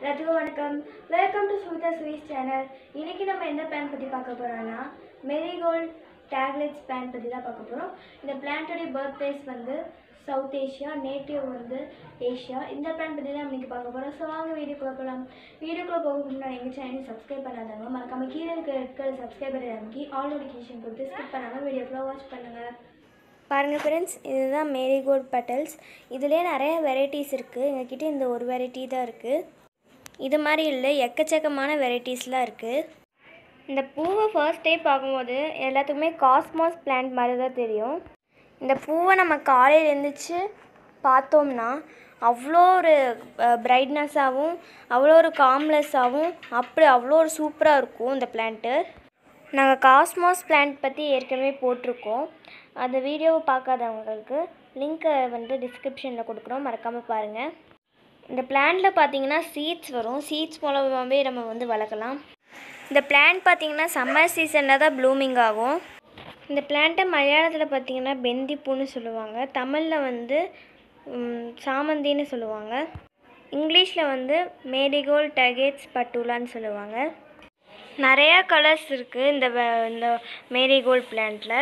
எல்லாத்துக்கும் வணக்கம் welcome to Smitha ஸ்வீஸ் சேனல் இன்னைக்கு நம்ம எந்த பிளான் பற்றி பார்க்க போகிறோம்னா மெரிகோல்ட் டேக்லெட்ஸ் பிளான் பற்றி தான் பார்க்க போகிறோம் இந்த பிளான்ட்டோடைய பர்த் பிளேஸ் வந்து சவுத் ஏஷியா நேட்டிவ் வந்து ஏஷியா இந்த பிளான் பற்றி தான் இன்னைக்கு பார்க்க போகிறோம் ஸோ வாங்க வீடியோக்குள்ள போகலாம் வீடியோக்குள்ள போக முன்னாடி எங்கள் சேனல் சப்ஸ்கிரைப் பண்ணாதவங்க மறக்காம கீழே இருக்க ரெட் கலர் சப்ஸ்கிரைப் பண்ணி அமைக்கி ஆல் நோட்டிஃபிகேஷன் கொடுத்து ஸ்கிப் பண்ணாமல் வீடியோ ஃபுல்லாக வாட்ச் பண்ணுங்கள் பாருங்கள் ஃப்ரெண்ட்ஸ் இதுதான் மேரிகோல்ட் பெட்டல்ஸ் இதுலேயே நிறைய வெரைட்டிஸ் இருக்குது எங்ககிட்ட இந்த ஒரு வெரைட்டி தான் இருக்குது இது மாதிரி இல்லை எக்கச்சக்கமான வெரைட்டிஸ்லாம் இருக்குது இந்த பூவை ஃபர்ஸ்ட் டே பார்க்கும்போது எல்லாத்துக்குமே காஸ்மாஸ் பிளான்ட் மாதிரி தான் தெரியும் இந்த பூவை நம்ம காலையில் எழுந்திரிச்சு பார்த்தோம்னா அவ்வளோ ஒரு பிரைட்னஸாகவும் அவ்வளோ ஒரு காம்லெஸ்ஸாகவும் அப்படி அவ்வளோ ஒரு சூப்பராக இருக்கும் இந்த பிளான்ட்டு நாங்கள் காஸ்மாஸ் பிளான்ட் பற்றி ஏற்கனவே போட்டிருக்கோம் அந்த வீடியோவை பார்க்காதவங்களுக்கு லிங்க்கை வந்து டிஸ்கிரிப்ஷனில் கொடுக்குறோம் மறக்காமல் பாருங்கள் இந்த பிளான்ட்டில் பார்த்தீங்கன்னா சீட்ஸ் வரும் சீட்ஸ் மூலமாகவே நம்ம வந்து வளர்க்கலாம் இந்த பிளான்ட் பார்த்தீங்கன்னா சம்மர் சீசனில் தான் ப்ளூமிங் ஆகும் இந்த பிளான்ட்டை மலையாளத்தில் பார்த்தீங்கன்னா பெந்திப்பூன்னு சொல்லுவாங்க தமிழில் வந்து ம், சாமந்தின்னு சொல்லுவாங்க இங்கிலீஷில் வந்து மேரிகோல்ட் டகேட்ஸ் பட்டூலான்னு சொல்லுவாங்க நிறையா கலர்ஸ் இருக்குது இந்த வ- இந்த மேரிகோல்ட் பிளான்ட்டில்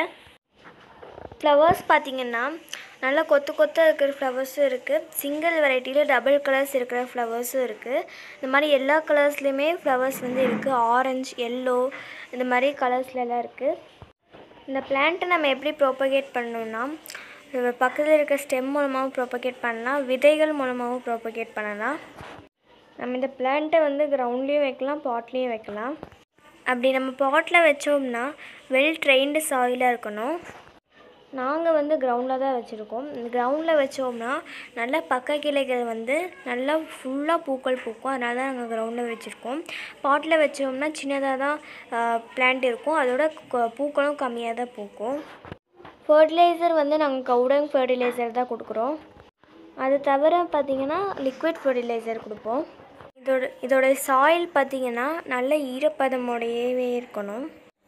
ஃப்ளவர்ஸ் பார்த்தீங்கன்னா நல்லா கொத்து கொத்தாக இருக்கிற ஃப்ளவர்ஸும் இருக்குது சிங்கிள் வெரைட்டியில் டபுள் கலர்ஸ் இருக்கிற ஃப்ளவர்ஸும் இருக்குது இந்த மாதிரி எல்லா கலர்ஸ்லேயுமே ஃப்ளவர்ஸ் வந்து இருக்குது ஆரஞ்சு எல்லோ இந்த மாதிரி கலர்ஸ்லலாம் இருக்குது இந்த பிளான்ட்டை நம்ம எப்படி ப்ரோபகேட் பண்ணணும்னா இது பக்கத்தில் இருக்க ஸ்டெம் மூலமாகவும் ப்ரோபகேட் பண்ணலாம் விதைகள் மூலமாகவும் ப்ரோபகேட் பண்ணலாம் நம்ம இந்த பிளான்ட்டை வந்து கிரவுண்ட்லேயும் வைக்கலாம் பாட்லேயும் வைக்கலாம் அப்படி நம்ம பாட்டில் வச்சோம்னா வெல் ட்ரெயின்டு சாயிலாக இருக்கணும் நாங்கள் வந்து கிரவுண்டில் தான் வச்சுருக்கோம் கிரவுண்டில் வச்சோம்னா நல்லா பக்க கிளைகள் வந்து நல்லா ஃபுல்லாக பூக்கள் பூக்கும் அதனால தான் நாங்கள் கிரவுண்டில் வச்சுருக்கோம் பாட்டில் வச்சோம்னா சின்னதாக தான் பிளான்ட் இருக்கும் அதோட கொ- பூக்களும் கம்மியாக தான் பூக்கும் ஃபர்டிலைசர் வந்து நாங்கள் கவுடங் ஃபர்டிலைசர் தான் கொடுக்குறோம் அது தவிர பார்த்தீங்கன்னா லிக்விட் ஃபர்டிலைசர் கொடுப்போம் இதோட இதோட சாயில் பார்த்தீங்கன்னா நல்ல ஈரப்பதமுடையவே இருக்கணும்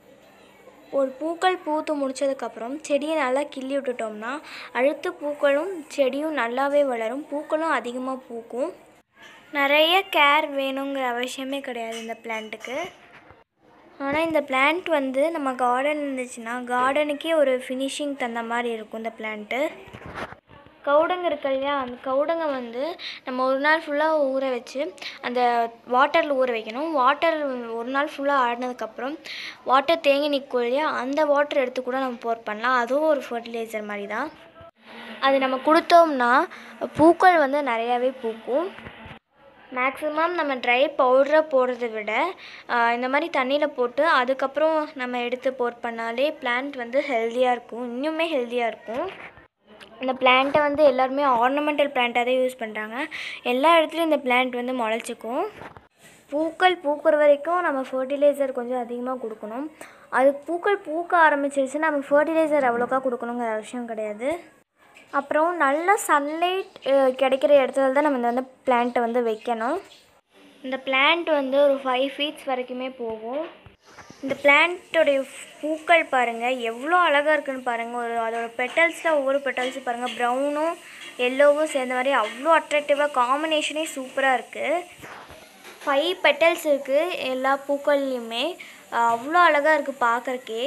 ஒரு பூக்கள் பூத்து முடிச்சதுக்கப்புறம் செடியை நல்லா கிள்ளி விட்டுட்டோம்னா அடுத்து பூக்களும் செடியும் நல்லாவே வளரும் பூக்களும் அதிகமாக பூக்கும் நிறைய கேர் வேணுங்கிற அவசியமே கிடையாது இந்த பிளான்ட்டுக்கு ஆனால் இந்த பிளான்ட் வந்து நம்ம கார்டன் இருந்துச்சுன்னா கார்டனுக்கே ஒரு ஃபினிஷிங் தந்த மாதிரி இருக்கும் இந்த பிளான்ட்டு கவுடங்க இருக்கு இல்லையா அந்த கவுடங்க வந்து நம்ம ஒரு நாள் ஃபுல்லாக ஊற வச்சு அந்த வாட்டரில் ஊற வைக்கணும் வாட்டர் ஒரு நாள் ஃபுல்லாக ஆடினதுக்கப்புறம் வாட்டர் தேங்கி நிற்கும் இல்லையா அந்த வாட்டர் எடுத்து கூட நம்ம போர் பண்ணலாம் அதுவும் ஒரு ஃபர்டிலைசர் மாதிரி தான் அது நம்ம கொடுத்தோம்னா பூக்கள் வந்து நிறையாவே பூக்கும் மேக்ஸிமம் நம்ம ட்ரை பவுடரை போடுறத விட ஆஹ், இந்த மாதிரி தண்ணியில் போட்டு அதுக்கப்புறம் நம்ம எடுத்து போர் பண்ணாலே பிளான்ட் வந்து ஹெல்த்தியாக இருக்கும் இன்னுமே ஹெல்த்தியாக இருக்கும் இந்த பிளான்ட்டை வந்து எல்லாருமே ஆர்னமெண்டல் பிளான்ட்டாக தான் யூஸ் பண்ணுறாங்க எல்லா இடத்துலையும் இந்த பிளான்ட் வந்து முளைச்சிக்கும் பூக்கள் பூக்கிற வரைக்கும் நம்ம ஃபர்டிலைசர் கொஞ்சம் அதிகமாக கொடுக்கணும் அது பூக்கள் பூக்க ஆரம்பிச்சிருச்சுன்னா நம்ம ஃபர்டிலைசர் அவ்வளோக்கா கொடுக்கணுங்கிற அவசியம் கிடையாது அப்புறம் நல்ல சன்லைட் கிடைக்கிற இடத்துல தான் நம்ம இந்த வந்து பிளான்ட்டை வந்து வைக்கணும் இந்த பிளான்ட் வந்து ஒரு ஃபைவ் ஃபீட்ஸ் வரைக்குமே போகும் இந்த பிளான்ட்டோடைய பூக்கள் பாருங்கள் எவ்வளோ அழகாக இருக்குன்னு பாருங்கள் ஒரு அதோட பெட்டல்ஸில் ஒவ்வொரு பெட்டல்ஸும் பாருங்கள் ப்ரௌனும் எல்லோவும் சேர்ந்த மாதிரி அவ்வளோ அட்ராக்டிவாக காம்பினேஷனே சூப்பராக இருக்குது ஃபைவ் பெட்டல்ஸ் இருக்குது எல்லா பூக்கள்லையுமே அஹ் அவ்வளோ அழகாக இருக்குது பார்க்குறக்கே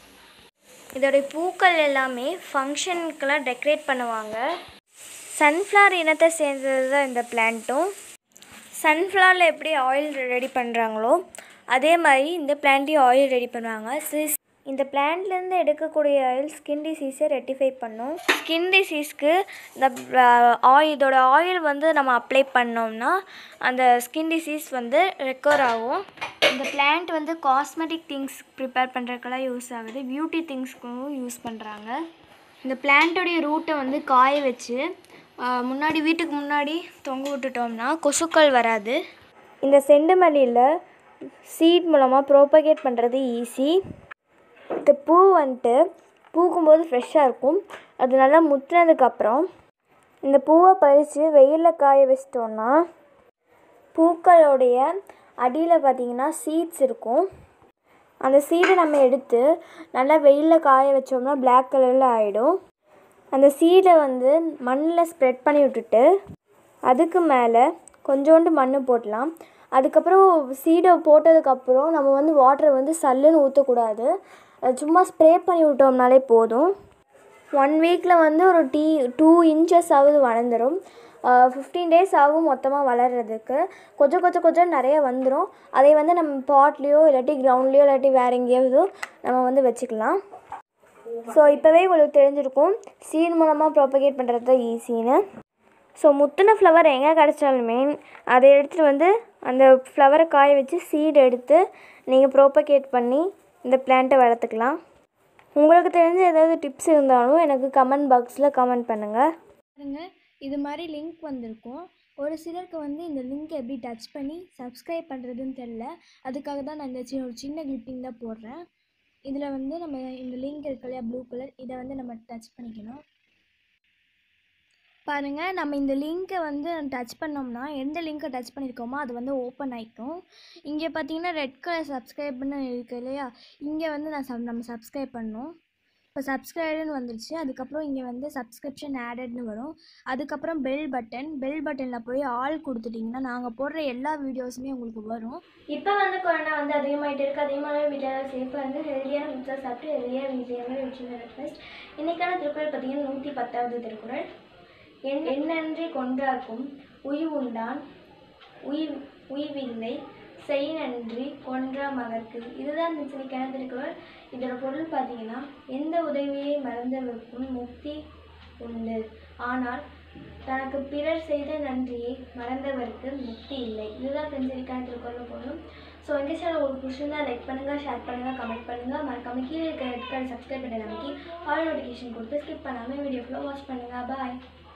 இதோடைய பூக்கள் எல்லாமே ஃபங்க்ஷனுக்கெல்லாம் டெக்கரேட் பண்ணுவாங்க சன்ஃப்ளவர் இனத்தை சேர்ந்தது தான் இந்த பிளான்ட்டும் சன்ஃப்ளவரில் எப்படி ஆயில் ரெடி பண்ணுறாங்களோ அதே மாதிரி இந்த பிளான்ட்டையும் ஆயில் ரெடி பண்ணுவாங்க சிஸ் இந்த பிளான்ட்லேருந்து எடுக்கக்கூடிய ஆயில் ஸ்கின் டிசீஸை ரெட்டிஃபை பண்ணும் ஸ்கின் டிசீஸ்க்கு இந்த ஆயில் இதோட ஆயில் வந்து நம்ம அப்ளை பண்ணோம்னா அந்த ஸ்கின் டிசீஸ் வந்து ரெக்கவர் ஆகும் இந்த பிளான்ட் வந்து காஸ்மெட்டிக் திங்ஸ் ப்ரிப்பேர் பண்ணுறதுக்கெல்லாம் யூஸ் ஆகுது பியூட்டி திங்ஸ்க்கும் யூஸ் பண்ணுறாங்க இந்த பிளான்ட்டோடைய ரூட்டை வந்து காய வச்சு ஆஹ், முன்னாடி வீட்டுக்கு முன்னாடி தொங்க விட்டுட்டோம்னா கொசுக்கள் வராது இந்த செண்டுமல்லியில் சீட் மூலமாக ப்ரோபகேட் பண்ணுறது ஈஸி இந்த பூ வந்துட்டு பூக்கும்போது ஃப்ரெஷ்ஷாக இருக்கும் அது நல்லா முத்துனதுக்கப்புறம் இந்த பூவை பறித்து வெயிலில் காய வச்சிட்டோன்னா பூக்களுடைய அடியில் பார்த்தீங்கன்னா சீட்ஸ் இருக்கும் அந்த சீடை நம்ம எடுத்து நல்லா வெயிலில் காய வச்சோம்னா Black கலரில் ஆகிடும் அந்த சீடை வந்து மண்ணில் ஸ்ப்ரெட் பண்ணி விட்டுட்டு அதுக்கு மேலே கொஞ்சோண்டு மண் போடலாம் அதுக்கப்புறம் சீடை போட்டதுக்கப்புறம் நம்ம வந்து வாட்டரை வந்து சல்லுன்னு ஊற்றக்கூடாது சும்மா ஸ்ப்ரே பண்ணி விட்டோம்னாலே போதும் ஒன் வீக்கில் வந்து ஒரு டீ டூ இன்ச்சஸ் ஆகுது வளர்ந்துடும் ஃபிஃப்டீன் டேஸ் ஆகும் மொத்தமாக வளர்கிறதுக்கு கொஞ்சம் கொஞ்சம் கொஞ்சம் நிறைய வந்துடும் அதை வந்து நம்ம பாட்லேயோ இல்லாட்டி கிரவுண்ட்லேயோ இல்லாட்டி வேறு எங்கேயாவது நம்ம வந்து வச்சுக்கலாம் ஸோ இப்போவே உங்களுக்கு தெரிஞ்சிருக்கும் சீட் மூலமாக ப்ராப்பகேட் பண்ணுறது தான் ஈஸின்னு ஸோ முத்தின ஃப்ளவர் எங்கே கிடச்சாலுமே அதை எடுத்துகிட்டு வந்து அந்த ஃப்ளவரை காய வச்சு சீடு எடுத்து நீங்கள் ப்ரோப்பகேட் பண்ணி இந்த பிளான்ட்டை வளர்த்துக்கலாம் உங்களுக்கு தெரிஞ்ச ஏதாவது டிப்ஸ் இருந்தாலும் எனக்கு கமெண்ட் பாக்ஸில் கமெண்ட் பண்ணுங்கள் பாருங்க இது மாதிரி லிங்க் வந்திருக்கும் ஒரு சிலருக்கு வந்து இந்த லிங்க் எப்படி டச் பண்ணி சப்ஸ்கிரைப் பண்ணுறதுன்னு தெரில அதுக்காக தான் நான் இந்த சி ஒரு சின்ன கிளிப்பிங் தான் போடுறேன் இதில் வந்து நம்ம இந்த லிங்க் இருக்கு இல்லையா ப்ளூ கலர் இதை வந்து நம்ம டச் பண்ணிக்கணும் பாருங்கள் நம்ம இந்த லிங்க்கை வந்து டச் பண்ணோம்னா எந்த லிங்க்கை டச் பண்ணியிருக்கோமோ அது வந்து ஓப்பன் ஆகிக்கும் இங்கே பார்த்தீங்கன்னா ரெட் கலர் சப்ஸ்கிரைப்னு இருக்குது இல்லையா இங்கே வந்து நான் சப் நம்ம சப்ஸ்கிரைப் பண்ணணும் இப்போ சப்ஸ்கிரைப்னு வந்துருச்சு அதுக்கப்புறம் இங்கே வந்து சப்ஸ்கிரிப்ஷன் ஆடட்னு வரும் அதுக்கப்புறம் பெல் பட்டன் பெல் பட்டனில் போய் ஆல் கொடுத்துட்டிங்கன்னா நாங்கள் போடுற எல்லா வீடியோஸுமே உங்களுக்கு வரும் இப்போ வந்து கொரோனா வந்து அதிகமாகிட்டு இருக்குது அதிகமாக வீட்டில் சேஃபாக இருந்து ஹெல்த்தியான ஃபுட்ஸாக சாப்பிட்டு ஹெல்த்தியாக வீட்டில் வச்சுருந்த ரெக்வஸ்ட் இன்றைக்கான திருக்குறள் பார்த்தீங்கன்னா நூற்றி பத்தாவது திருக்குறள் என் எண்ணன்றி கொன்றார்க்கும் உய்வு உண்டான் உயிர் உய்வில்லை செய் நன்றி கொன்ற மகற்கு இதுதான் இந்த சின்ன திருக்குறள் இதோட பொருள் பார்த்தீங்கன்னா எந்த உதவியை மறந்தவருக்கும் முக்தி உண்டு ஆனால் தனக்கு பிறர் செய்த நன்றியை மறந்தவருக்கு முக்தி இல்லை இதுதான் தெரிஞ்சிருக்கான திருக்குறள் பொருள் ஸோ இந்த சேனல் உங்களுக்கு பிடிச்சிருந்தா லைக் பண்ணுங்கள் ஷேர் பண்ணுங்கள் கமெண்ட் பண்ணுங்கள் மறக்காம கீழே இருக்க ரெட் கலர் சப்ஸ்கிரைப் பண்ணி நமக்கு ஆல் நோட்டிஃபிகேஷன் கொடுத்து ஸ்கிப் பண்ணாமல் வீடியோ ஃபுல்லாக வாட்ச் பண்ணுங்கள் பாய்